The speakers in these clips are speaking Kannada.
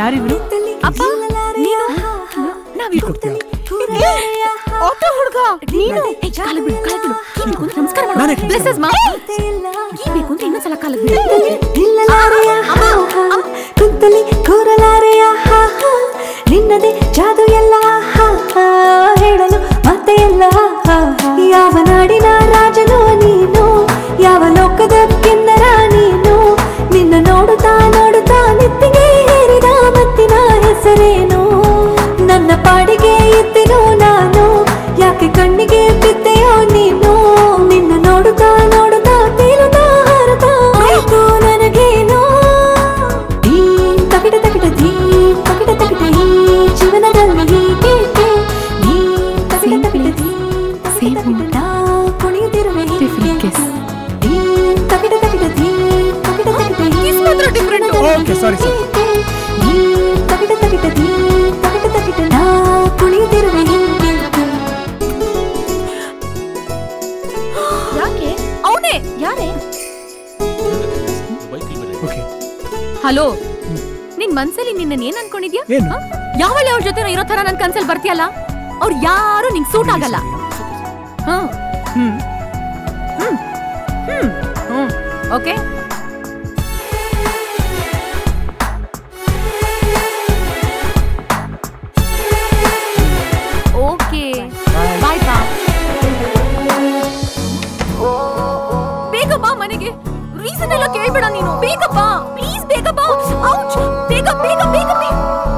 ಯಾರಿವ್ರು ಅಪ್ಪ ನೀನು ನಾವ್ ಇಟ್ಕೊಡ್ತೀವಿ ಆಟೋ ಹುಡುಗ ನೀನು ಏ, ಕಾಲಿಗ್ ಬಿಡು ಕಾಲಿಗ್ ಬಿಡು ಕೀ ಬೇಕು ಅಂತ ನಮಸ್ಕಾರ ಮಾಡು ನಾನೇ Blesses ಮಾ ಕೀ ಬೇಕು ಅಂತ ಇನ್ನೊಂದ್ಸಲ ಕಾಲಿಗ್ ಬಿಡು ನಿಲ್ಲಲಾರೆಯ ಹಾ ಹಾ ಕುಂತಲಿ ಕೂರಲಾರೆಯ ಹಾ ಹಾ ನಿನ್ನದೇ ಜಾದು ಎಲ್ಲ ಹಾ ಹಾ ಹೇಳಲು ಮತ್ತೆ ಎಲ್ಲ ಹಾ ಹಾ ಯಾವ ನಾಡಿನ ರಾಜನು ನೀನು ಯಾವ ಲೋಕದ ಕಿನ್ನರ ನೀನು ನಿನ್ನ ನೋಡುತ್ತಾ ನೋಡುತ್ತಾ ನೆತ್ತಿಗೆ ಹೇರಿದ ಮತ್ತಿನ ಹೆಸರೇನು ನನ್ನ ಪಾಡಿಗೆ ಇದ್ದೆನು ನಾನು ಯಾಕೆ ಕಣ್ಣಿಗೆ ಬಿದ್ದೆಯೋ ನೀನು ನಿನ್ನ ನೋಡುತ್ತಾ ನೋಡುತ್ತಾ ತೇಲುತ್ತಾ ಹಾರುತ್ತಾ ಆಯ್ತು ನನಗೇನೋ ಈ ತಗಿಟ ತಗಿಟ ಧೀ ತಗಿಟ ತಗಿಟ ಈ ಜೀವನದಲ್ಲಿ ಹೀಗೇಕೆ ಈ ತಗಿಟ ತಗಿಟ ಧೀ ತಗಿಟ ತಗಿಟ ನಾ ಕುಣಿಯುತ್ತಿರುವೆ ಹೀಗೇಕೆ ಈ ತಗಿಟ ತಗಿಟ ಧೀ ತಗಿಟ ತಗಿಟ ಈ Okay, sorry, sorry. ಈ ತಗಿಟ ತಗಿಟ ಧೀ ತಗಿಟ ತಗಿಟ ನಾ ಕುಣಿಯುತ್ತಿರುವೆ ಹೀಗೇಕೆ ಯಾಕೆ ಅವನೇ ಯಾರೇ ಓಕೆ ಹಲೋ ನಿನ್ ಮನ್ಸಲ್ಲಿ ನಿನ್ನ ಏನ್ ಅನ್ಕೊಂಡಿದ್ಯಾ ಏನು? ಯಾವಳೆ ಅವ್ರ ಜೊತೆ ಇರೋ ತರ ನನ್ ಕನ್ಸಲ್ಲಿ ಬರ್ತೀಯಲ್ಲ ಅವ್ರು ಯಾರು ನಿಂಗ್ ಸೂಟ್ ಆಗಲ್ಲ ಹ. ಹ್ಮ್ ಹ್ಮ್ ಹ್ಮ್ ಹ್ಮ್ ಓಕೆ ಓಕೆ ಬಾಯ್ ಬಾ ಬೇಗ ಬಾ ಮನೆಗೆ ರೀಸನ್ ಎಲ್ಲ ಕೇಳ್ಬೇಡ ನೀನು ಬೇಗ ಬಾ ಪ್ಲೀಸ್ ಬೇಗ ಬಾ ಔಚ್ ಬೇಗ ಬೇಗ ಬೇಗ ಬೇಗ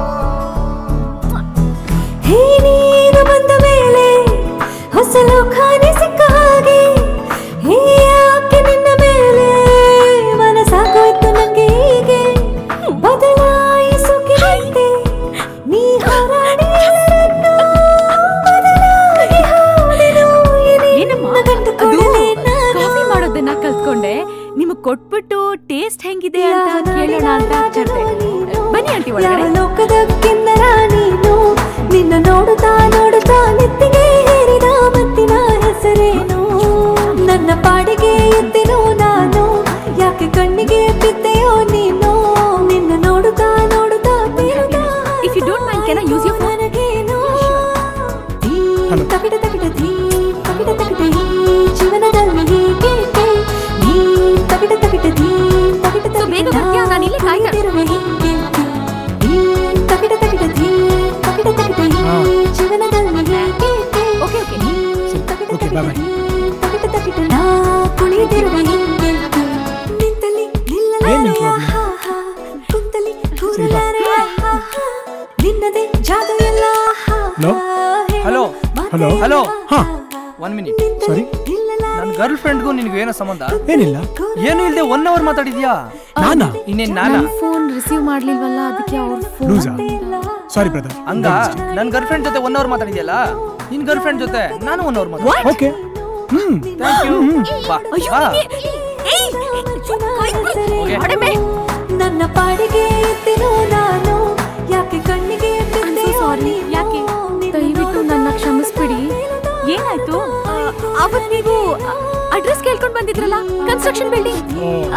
ಹೇ ನೀನು ಬಂದ ಮೇಲೆ ಹೊಸ ಲೋಕಾನೆ ಸಿಕ್ಕ ಹಾಗೆ ಹೇ ಯಾಕೆ ನಿನ್ನ ಮೇಲೆ ಮನಸ್ಸಾಗೋಯ್ತು ನಂಗೆ ಹೀಗೆ ಬದಲಾಯಿಸುತ್ತಿದ್ದೆ ನೀ ಹೋರಾಡಿ ಎಲ್ಲರನ್ನೂ ಬದಲಾಗಿ ಹೋದೆನು ಈ ಏನಮ್ಮ ನಿನ್ನ ಕಂಡುಕೊಳ್ಳಲೇ ನಾನು. ಕಾಫಿ ಮಾಡೋದನ್ನ ಕಲ್ತ್ಕೊಂಡೆ ನಿಮಗ್ ಕೊಟ್ಬಿಟ್ಟು ಟೇಸ್ಟ್ ಹೆಂಗಿದೆ ಅಂತ ಕೇಳೋಣ ಅಂತ ಹಚ್ಚಿದ್ದೆ ಬನ್ನಿ ಆಂಟಿ ಯಾವ ಒಳಗಡೆ ಲೋಕದ ಕಿನ್ನರ ನೀನು ನಿನ್ನ ನೋಡುತ್ತಾ ನೋಡುತ್ತಾ ನೆತ್ತಿಗೆ ಹೇರಿದ ಮತ್ತಿನ ಹೆಸರೇನು ನನ್ನ ಪಾಡಿಗೆ ಇದ್ದೆನು ನಾನು ಯಾಕೆ ಕಣ್ಣಿಗೆ ಬಿದ್ದೆಯೋ ನೀನು ನಿನ್ನ ನೋಡುತ್ತಾ ನೋಡುತ್ತಾ ಬೀಳುತ್ತಾ If you don't mind, can I use your phone? ನನಗೇನೋ ಈ Hello. ತಗಿಟ ತಗಿಟ ಧೀ ತಗಿಟ ತಗಿಟ ಈ ಜೀವನದಲ್ಲಿ ಹೀಗೇಕೆ ನೀ ತಗಿಟ ತಗಿಟ ಧೀ ತಗಿಟ So ಬೇಗ ಬರ್ತೀಯಾ? ನಾನ್ ಇಲ್ಲೇ ಕಾಯ್ತಾ- ಕುಳಿತಿರುವೆ ಹೀಗೇಕೆ? ಈ ತಗಿಟ ತಗಿಟ ಧೀ ತಗಿಟ ತಗಿಟ ಈ ಹಾ. ಜೀವನದಲ್ಲಿ ಹೀಗೇಕೆ? ಓಕೆ ಓಕೆ ನೀ ತಗಿಟ Okay, ತಗಿಟ bye-bye. ಧೀ ತಗಿಟ ತಗಿಟ ನಾ ಕುಳಿತಿರುವೆ ಹೀಗೇಕೆ? ನಿಂತಲ್ಲಿ ನಿಲ್ಲಲಾರೆ ಏನ್ ನಿನ್ problem? ಹಾ ಹಾ. ಕುಂತಲ್ಲಿ ಸರಿ, ಬಾ. ಕೂರಲಾರೆ ಹಾ ಹಾ. ನಿನ್ನದೇ ಜಾದು ಎಲ್ಲ ಹಾ Hello? Hello Hello? ಹಲೋ ಹಾ ಒನ್ ಮಿನಿಟ್ ಸಾರಿ ನನ್ನ ಗರ್ಲ್ ಫ್ರೆಂಡ್ಗೂ ನಿನ್ಗೆ ಏನೋ ಸಂಬಂಧ ಏನಿಲ್ಲ ಏನು ಇಲ್ದೆ ಒನ್ ಅವರ್ ಮಾತಾಡಿದ್ಯಾ ನಾನಾ ಇನ್ನೇನ್ ನಾನಾ ನನ್ ಫೋನ್ ರಿಸೀವ್ ಮಾಡ್ಲಿಲ್ವಲ್ಲ ಅದಕ್ಕೆ ಅವ್ರ ಫೋನ್ ಲೂಸಾ ಸಾರಿ ಬ್ರದರ್ ಹಂಗ ನನ್ನ ಗರ್ಲ್ ಫ್ರೆಂಡ್ ಜೊತೆ ಒನ್ ಅವರ್ ಮಾತಾಡಿದ್ಯಲ್ಲ ನಿನ್ ಗರ್ಲ್ ಫ್ರೆಂಡ್ ಜೊತೆ ನಾನು ಒನ್ ಅವರ್ ಮಾತಾಡ ಓಕೆ ಹ್ಮ್ ಥ್ಯಾಂಕ್ ಯು ಬಾ ಅಯ್ಯೋ ಬಾ ಏಯ್ Okay. ಹೊಡೆಮೆ. ನನ್ನ ಪಾಡಿಗೆ ಇದ್ದೆನು ನಾನು ಯಾಕೆ ಕಣ್ಣಿಗೆ ಸಾರಿ ಯಾಕೆ ದಯವಿಟ್ಟು ನನ್ನ ಕ್ಷಮಿಸ್ಬಿಡಿ ಏನಾಯ್ತು ಆ, ಅವತ್ ನೀವು ಅಡ್ರೆಸ್ ಕೇಳ್ಕೊಂಡ್ ಬಂದಿದ್ರಲ್ಲ ಕನ್ಸ್ಟ್ರಕ್ಷನ್ ಬಿಲ್ಡಿಂಗ್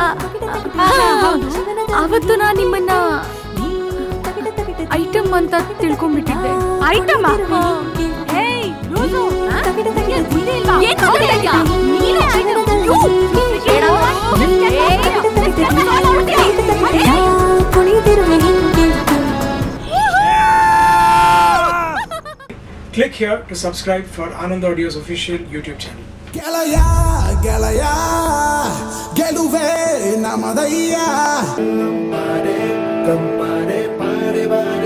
ಅವತ್ತು ನಾ ನಿಮ್ಮನ್ನ ಐಟಮ್ ಅಂತ ತಿಳ್ಕೊಂಡ್ಬಿಟ್ಟಿದ್ದೆ ಐಟಮ್ ಏನ್ ಮಾತಾಡ್ತಾ ಇದ್ಯಾ? ನೀನೇ item. You. ಕುಣಿದಿರುವೆ ಹಿಂಗೆ Click here to subscribe for Anand Audio's official YouTube channel. ಗೆಳೆಯ ಗೆಳೆಯ ಗೆಲುವೆ ನಮದಯ್ಯ ಕಂಪಾರೆ ಕಂಪಾರೆ ಪಾರೆ ಬಾರೆ